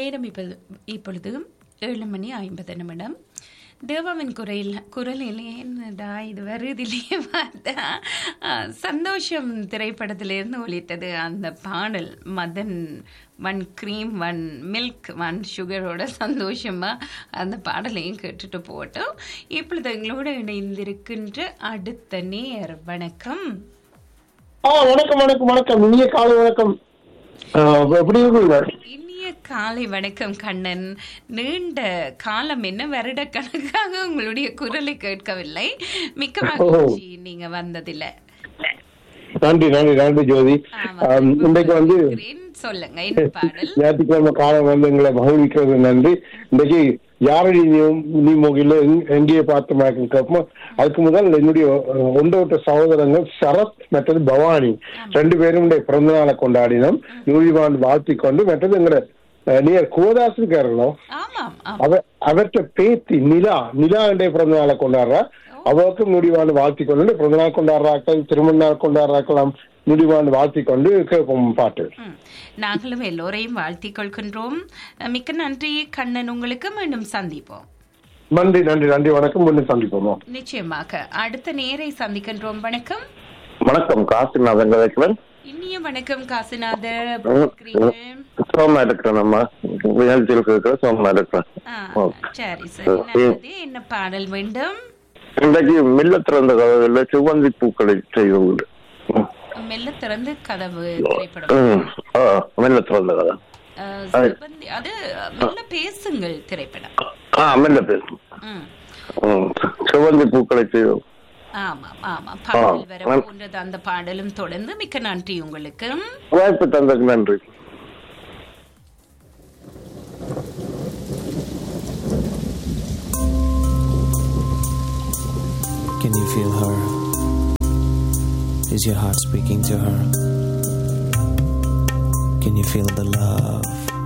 நேரம் இப்பொழுது இப்பொழுது ஏழு மணி ஐம்பது நிமிடம் தேவாவின் குரல் குரலிலே என்னடா இது வருதிலேயே பார்த்தா அஹ், சந்தோஷம் திரைப்படத்திலிருந்து ஒலித்தது அந்த பாடல் Madan one cream one milk one சுகரோட சந்தோஷமா அந்த பாடலையும் கேட்டுட்டு போட்டோம் இப்பொழுது எங்களோடு இணைந்திருக்கின்ற அடுத்த நேர் வணக்கம் ஆ வணக்கம் வணக்கம் வணக்கம் இனிய காலை வணக்கம் ஆ, எப்படி இருக்கீங்க இனிய காலை வணக்கம் கண்ணன் நீண்ட காலம் என்ன வருட கணக்காக உங்களுடைய குரலை கேட்கவில்லை மிக்க மகிழ்ச்சி நீங்க வந்ததில்ல நன்றி நன்றி நன்றி ஜோதி ஆமா. ஆம், இன்றைக்கு வந்து இருக்கிறேன். சொல்லுங்க என்ன பாடல் ஞாயிற்றுக்கிழமை காலம் வந்து எங்களை மகிழ்விக்கிறது நன்றி இன்றைக்கு யாரடி நீ நீ முகில எங்கேயே பார்த்து மயக்கம் கேட்போம் அதுக்கு முதல் என்னுடைய அஹ், ஒன்றோட்ட சகோதரங்கள் சரத் மற்றது பவானி ரெண்டு பேரும் இன்றைய பிறந்த நாளை கொண்டாடினோம் யூரிவான் வாழ்த்தி கொண்டு மற்றது எங்களை நீர் கோதாசு இருக்காருங்களோ ஆமாம் ஆமாம் அவ அவற்ற பேத்தி நிலா நிலா என்ற பிறந்த நாளை கொண்டாடுறா அவருக்கும் முடிவான வாழ்த்தி கொண்டு பிறந்த நாள் கொண்டாடுறாக்கள் திருமண நாள் கொண்டாடுறாக்கலாம் முடிவான வாழ்த்தி கொண்டு கேட்போம் பாட்டு ம். நாங்களும் எல்லோரையும் வாழ்த்திக் கொள்கின்றோம் மிக்க நன்றி கண்ணன் உங்களுக்கு மீண்டும் சந்திப்போம் நன்றி நன்றி நன்றி வணக்கம் மீண்டும் சந்திப்போம் நிச்சயமாக அடுத்த நேரை சந்திக்கின்றோம் வணக்கம் வணக்கம் காசிநாதன் கதைக்கிறேன் இனிய வணக்கம் காசிநாதர் எப்படி இருக்கிறீங்க? சோமா இருக்கிறேன் நம்ம நிகழ்ச்சியில் இருக்கிற சோமா இருக்கிறேன் ஆ, ஓகே. சரி சரி நல்லது என்ன பாடல் வேண்டும் இன்றைக்கு மில்ல திறந்த கதவுல சிவந்தி பூக்களை செய்வது ம். மெல்ல திறந்து கதவு திரைப்படம் ம். ஆ, மெல்ல திறந்த கதை அஹ், சிவந்தி- அது மெல்ல பேசுங்கள் திரைப்படம் ஆ மெல்ல பேசும் ம். ம். சிவந்தி பூக்களை செய்வோம் ஆமாம் ஆமாம் பாடல் வர போன்றது அந்த பாடலும் தொடர்ந்து மிக்க நன்றி உங்களுக்கு வாய்ப்பு தந்ததுக்கு நன்றி Can you feel her? Is your heart speaking to her? Can you feel the love